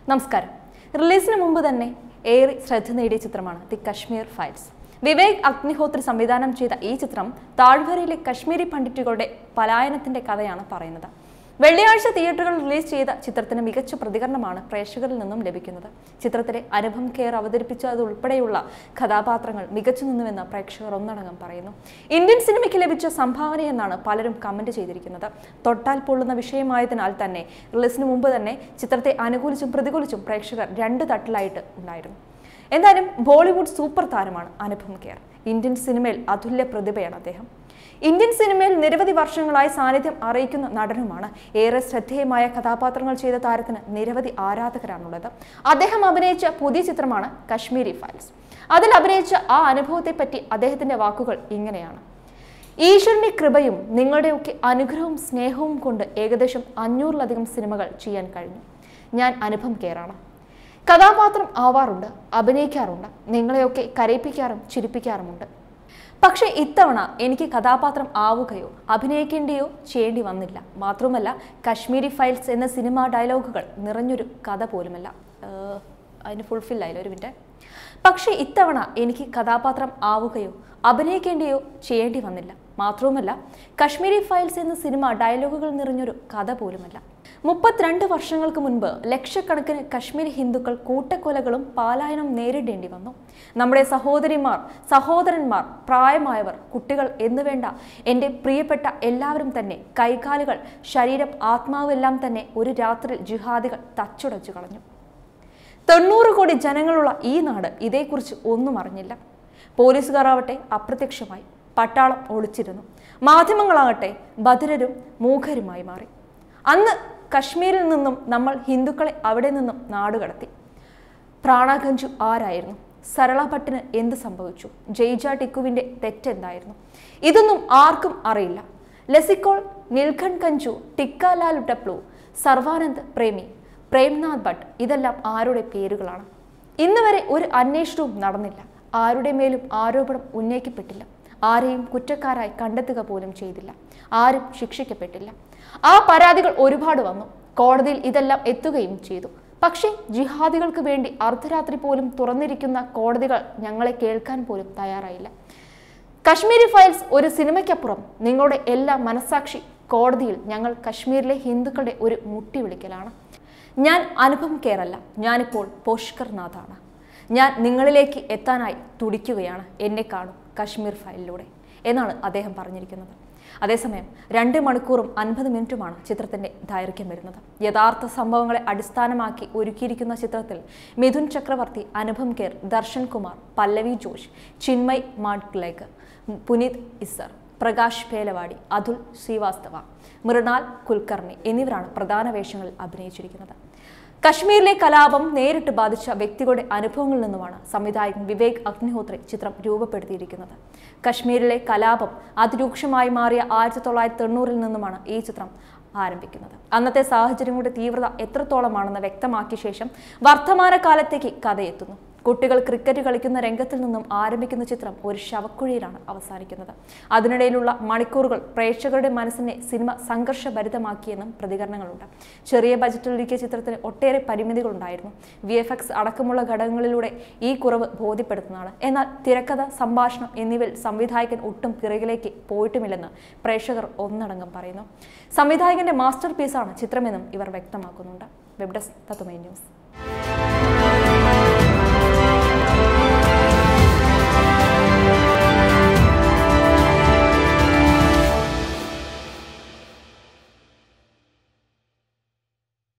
നമസ്കാരം റിലീസിന് മുമ്പ് തന്നെ ഏറെ ശ്രദ്ധ നേടിയ ചിത്രമാണ് ദി കശ്മീർ ഫയൽസ് വിവേക് അഗ്നിഹോത്രി സംവിധാനം ചെയ്ത ഈ ചിത്രം താഴ്വരയിലെ കശ്മീരി പണ്ഡിറ്റുകളുടെ പലായനത്തിന്റെ കഥയാണ് പറയുന്നത് വെള്ളിയാഴ്ച തിയേറ്ററുകളിൽ റിലീസ് ചെയ്ത ചിത്രത്തിന് മികച്ച പ്രതികരണമാണ് പ്രേക്ഷകരിൽ നിന്നും ലഭിക്കുന്നത് ചിത്രത്തിലെ അനുപം ഖേർ അവതരിപ്പിച്ചതുൾപ്പെടെയുള്ള കഥാപാത്രങ്ങൾ മികച്ചു നിന്നുവെന്ന് പ്രേക്ഷകർ ഒന്നടങ്കം പറയുന്നു ഇന്ത്യൻ സിനിമയ്ക്ക് ലഭിച്ച സംഭാവനയെന്നാണ് പലരും കമന്റ് ചെയ്തിരിക്കുന്നത് തൊട്ടാൽ പൊള്ളുന്ന വിഷയമായതിനാൽ തന്നെ റിലീസിന് മുമ്പ് തന്നെ ചിത്രത്തെ അനുകൂലിച്ചും പ്രതികൂലിച്ചും പ്രേക്ഷകർ രണ്ട് തട്ടിലായിട്ട് ഉണ്ടായിരുന്നു എന്തായാലും ബോളിവുഡ് സൂപ്പർ താരമാണ് അനുപം ഖേർ ഇന്ത്യൻ സിനിമയിൽ അതുല്യ പ്രതിഭയാണ് അദ്ദേഹം ഇന്ത്യൻ സിനിമയിൽ നിരവധി വർഷങ്ങളായി സാന്നിധ്യം അറിയിക്കുന്ന നടനുമാണ് ഏറെ ശ്രദ്ധേയമായ കഥാപാത്രങ്ങൾ ചെയ്ത താരത്തിന് നിരവധി ആരാധകരാണുള്ളത് അദ്ദേഹം അഭിനയിച്ച പുതിയ ചിത്രമാണ് കശ്മീരി ഫയൽസ് അതിൽ അഭിനയിച്ച ആ അനുഭവത്തെപ്പറ്റി അദ്ദേഹത്തിന്റെ വാക്കുകൾ ഇങ്ങനെയാണ് ഈശ്വരന്റെ കൃപയും നിങ്ങളുടെയൊക്കെ അനുഗ്രഹവും സ്നേഹവും കൊണ്ട് ഏകദേശം അഞ്ഞൂറിലധികം സിനിമകൾ ചെയ്യാൻ കഴിഞ്ഞു ഞാൻ അനുപം കേറാണ് കഥാപാത്രം ആവാറുണ്ട് അഭിനയിക്കാറുണ്ട് നിങ്ങളെയൊക്കെ കരയിപ്പിക്കാറും ചിരിപ്പിക്കാറുമുണ്ട് പക്ഷേ ഇത്തവണ എനിക്ക് കഥാപാത്രം ആവുകയോ അഭിനയിക്കേണ്ടിയോ ചെയ്യേണ്ടി വന്നില്ല മാത്രമല്ല കശ്മീരി ഫയൽസ് എന്ന സിനിമാ ഡയലോഗുകൾ നിറഞ്ഞൊരു കഥ പോലുമല്ല ഏഹ്, അതിന് ഫുൾഫിൽ ആയില്ല ഒരു മിനിറ്റ് പക്ഷേ ഇത്തവണ എനിക്ക് കഥാപാത്രം ആവുകയോ അഭിനയിക്കേണ്ടിയോ ചെയ്യേണ്ടി വന്നില്ല മാത്രവുമല്ല കശ്മീരി ഫയൽസ് എന്ന സിനിമ ഡയലോഗുകൾ നിറഞ്ഞൊരു കഥ പോലുമല്ല മുപ്പത്തിരണ്ട് വർഷങ്ങൾക്ക് മുൻപ് ലക്ഷക്കണക്കിന് കശ്മീരി ഹിന്ദുക്കൾ കൂട്ടക്കൊലകളും പാലായനം നേരിടേണ്ടി വന്നു നമ്മുടെ സഹോദരിമാർ സഹോദരന്മാർ പ്രായമായവർ കുട്ടികൾ എന്നുവേണ്ട എൻ്റെ പ്രിയപ്പെട്ട എല്ലാവരും തന്നെ കൈകാലുകൾ ശരീരം ആത്മാവെല്ലാം തന്നെ ഒരു രാത്രിയിൽ ജിഹാദികൾ തച്ചുടച്ചു കളഞ്ഞു തൊണ്ണൂറ് കോടി ജനങ്ങളുള്ള ഈ നാട് ഇതേക്കുറിച്ച് ഒന്നും അറിഞ്ഞില്ല പോലീസുകാരാവട്ടെ അപ്രത്യക്ഷമായി പട്ടാളം ഒളിച്ചിരുന്നു മാധ്യമങ്ങളാകട്ടെ ബധിരരും മൂഖരുമായി മാറി അന്ന് കശ്മീരിൽ നിന്നും നമ്മൾ ഹിന്ദുക്കളെ അവിടെ നിന്നും നാടുകടത്തി പ്രാണഗഞ്ചു ആരായിരുന്നു സരള ഭട്ടിന് എന്ത് സംഭവിച്ചു ജയ്ജ ടിക്കുവിന്റെ തെറ്റെന്തായിരുന്നു ഇതൊന്നും ആർക്കും അറിയില്ല ലസിക്കോൾ നിൽഖൺ കഞ്ചു ടിക്കാലാൽ ടപ്ലു സർവാനന്ദ് പ്രേമി പ്രേംനാഥ് ഭട്ട് ഇതെല്ലാം ആരുടെ പേരുകളാണ് ഇന്ന് വരെ ഒരു അന്വേഷണവും നടന്നില്ല ആരുടെ മേലും ആരോപണം ഉന്നയിക്കപ്പെട്ടില്ല ആരെയും കുറ്റക്കാരായി കണ്ടെത്തുക പോലും ചെയ്തില്ല ആരും ശിക്ഷിക്കപ്പെട്ടില്ല ആ പരാതികൾ ഒരുപാട് വന്നു കോടതിയിൽ ഇതെല്ലാം എത്തുകയും ചെയ്തു പക്ഷേ ജിഹാദികൾക്ക് വേണ്ടി അർദ്ധരാത്രി പോലും തുറന്നിരിക്കുന്ന കോടതികൾ ഞങ്ങളെ കേൾക്കാൻ പോലും തയ്യാറായില്ല കശ്മീരി ഫയൽസ് ഒരു സിനിമയ്ക്കപ്പുറം നിങ്ങളുടെ എല്ലാ മനസാക്ഷി കോടതിയിൽ ഞങ്ങൾ കശ്മീരിലെ ഹിന്ദുക്കളുടെ ഒരു മുട്ടി വിളിക്കലാണ് ഞാൻ അനുപം കേറല്ല ഞാനിപ്പോൾ പോഷ്കർ നാഥാണ് ഞാൻ നിങ്ങളിലേക്ക് എത്താനായി തുടിക്കുകയാണ് എന്നെ കാണും കശ്മീർ ഫയലിലൂടെ എന്നാണ് അദ്ദേഹം പറഞ്ഞിരിക്കുന്നത് അതേസമയം രണ്ട് മണിക്കൂറും അൻപത് മിനിറ്റുമാണ് ചിത്രത്തിന്റെ ദൈർഘ്യം വരുന്നത് യഥാർത്ഥ സംഭവങ്ങളെ അടിസ്ഥാനമാക്കി ഒരുക്കിയിരിക്കുന്ന ചിത്രത്തിൽ മിഥുൻ ചക്രവർത്തി അനുപം കെർ ദർശൻ കുമാർ പല്ലവി ജോഷ് ചിന്മയ് മാഡ്ലേക്ക് പുനീത് ഇസർ പ്രകാശ് പേലവാടി അതുൽ ശ്രീവാസ്തവ മൃണാൽ കുൽക്കർണി എന്നിവരാണ് പ്രധാന വേഷങ്ങളിൽ അഭിനയിച്ചിരിക്കുന്നത് കശ്മീരിലെ കലാപം നേരിട്ട് ബാധിച്ച വ്യക്തികളുടെ അനുഭവങ്ങളിൽ നിന്നുമാണ് സംവിധായകൻ വിവേക് അഗ്നിഹോത്രി ചിത്രം രൂപപ്പെടുത്തിയിരിക്കുന്നത് കശ്മീരിലെ കലാപം അതിരൂക്ഷമായി മാറിയ ആയിരത്തി തൊള്ളായിരത്തി തൊണ്ണൂറിൽ നിന്നുമാണ് ഈ ചിത്രം ആരംഭിക്കുന്നത് അന്നത്തെ സാഹചര്യങ്ങളുടെ തീവ്രത എത്രത്തോളമാണെന്ന് വ്യക്തമാക്കിയ ശേഷം വർത്തമാനകാലത്തേക്ക് കഥയെത്തുന്നു കുട്ടികൾ ക്രിക്കറ്റ് കളിക്കുന്ന രംഗത്തിൽ നിന്നും ആരംഭിക്കുന്ന ചിത്രം ഒരു ശവക്കുഴിയിലാണ് അവസാനിക്കുന്നത് അതിനിടയിലുള്ള മണിക്കൂറുകൾ പ്രേക്ഷകരുടെ മനസ്സിനെ സിനിമ സംഘർഷഭരിതമാക്കിയെന്നും പ്രതികരണങ്ങളുണ്ട് ചെറിയ ബജറ്റിലൊരുക്കിയ ചിത്രത്തിന് ഒട്ടേറെ പരിമിതികളുണ്ടായിരുന്നു വി എഫ് എക്സ് അടക്കമുള്ള ഘടകങ്ങളിലൂടെ ഈ കുറവ് ബോധ്യപ്പെടുത്തുന്നതാണ് എന്നാൽ തിരക്കഥ സംഭാഷണം എന്നിവയിൽ സംവിധായകൻ ഒട്ടും പിറകിലേക്ക് പോയിട്ടുമില്ലെന്ന് പ്രേക്ഷകർ ഒന്നടങ്കം പറയുന്നു സംവിധായകന്റെ മാസ്റ്റർ പീസാണ് ചിത്രമെന്നും ഇവർ വ്യക്തമാക്കുന്നുണ്ട് വെബ് ഡെസ്ക് തത്തുമൈ ന്യൂസ്